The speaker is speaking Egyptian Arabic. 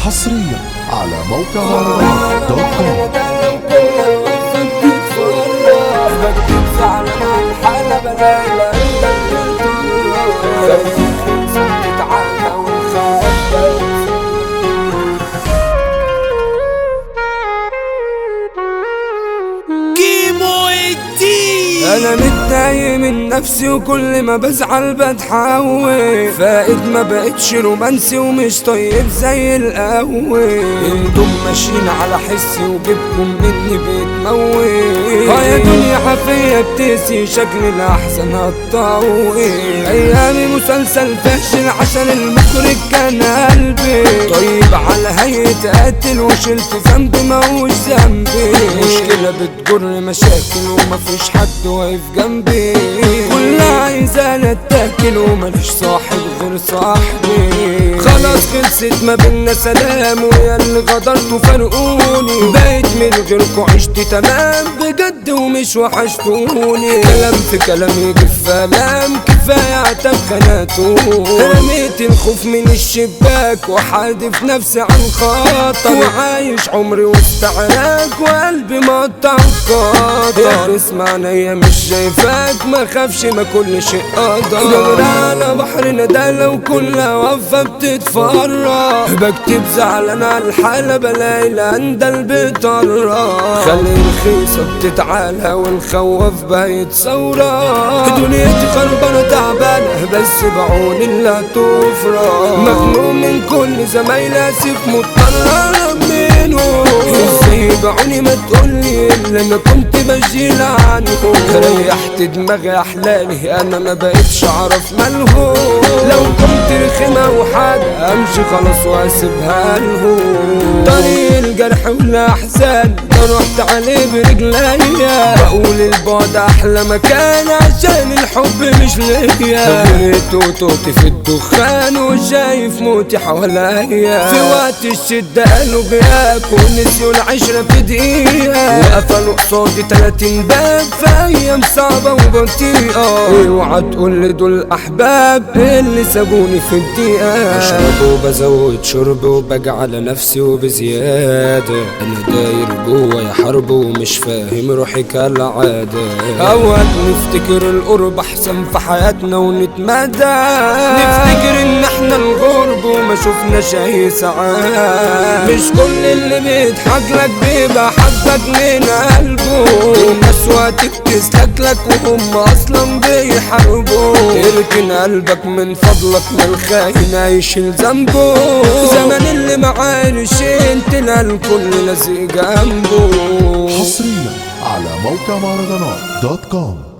حصريا على موقع مهرجانات دوت كوم بكتب زعلان على الحالة بلاقي سكت عنها ونخوف كيمو الدين انا متضايق من نفسي وكل ما بزعل بتحول فائد ما بقتش رومانسي ومش طيب زي الاول انتم ماشيين على حسي وجبكم مني بتموت اه يا دنيا حفية بتسي شكل الاحسن هتطول ايامي مسلسل فاشل عشان المخرج كان قلبي طيب على هيئة قاتل وشلت ذنب ما هوش ذنبي مشكلة بتجر مشاكل ومفيش حد واقف جنبي كلها عايزة اتاكل ومفيش صاحب غير صاحبي خلاص خلصت ما بينا سلام ويا اللي غدرتوا فرقوني بقيت من غيركوا عشت تمام بجد ومش وحشتوني كلام في كلام يجي في كلام كفاية عتب خناتو رميت الخوف من الشباك وحادف نفسي عن خطر وعايش عمري وسط عراك وقلبي مقطع قطر اسمع عينيا مش شايفاك ما خافش ما كل شيء قدر على بحر ندالة وكلها واقفة بتتفرج بكتب زعلان على الحالة بلاقي الاندل بتطرى خلي الخيصة بتتعالى والخوف بقت ثورة دنيتي خربانة تعبانة بس بعون الله تفرج مخنوق من كل زمايلي اسف مضطر اهرب منهم ازاي بعوني ما تقولي اللي انا كنت بشيل عنهم ريحت دماغي احلالي انا ما بقتش اعرف مالهم لو كنت رخمة وحاجة امشي خلاص واسيبها لهم طريق الجرح والاحزان ده رحت عليه برجليا بقول البعد احلى مكان عشان الحب مش ليا غرقت وتوت في الدخان وشايف موتي حواليا في وقت الشدة قالوا بياك ونسيوا العشرة في دقيقة وقفلوا قصادي تلاتين باب في ايام صعبة وبطيئة اوعى تقول لي دول احباب اللي سابوني في الدقيقة بشرب وبزود شرب وبجي على نفسي وبزيادة انا داير جوا يا حرب ومش فاهم روحي كالعادة اوقات نفتكر القرب احسن في حياتنا ونتمادى نفتكر ان احنا الغرب وما شفناش اي سعادة مش كل اللي بيضحك لك بيبقى حبك من قلبه الناس وقتك تسلك وهم اصلا بيحاربوا اركن قلبك من فضلك ما الخاين هيشيل ذنبه زمان اللي معاه شيء تلاقي الكل لازق جنبه حصريا على موقع مهرجانات دوت كوم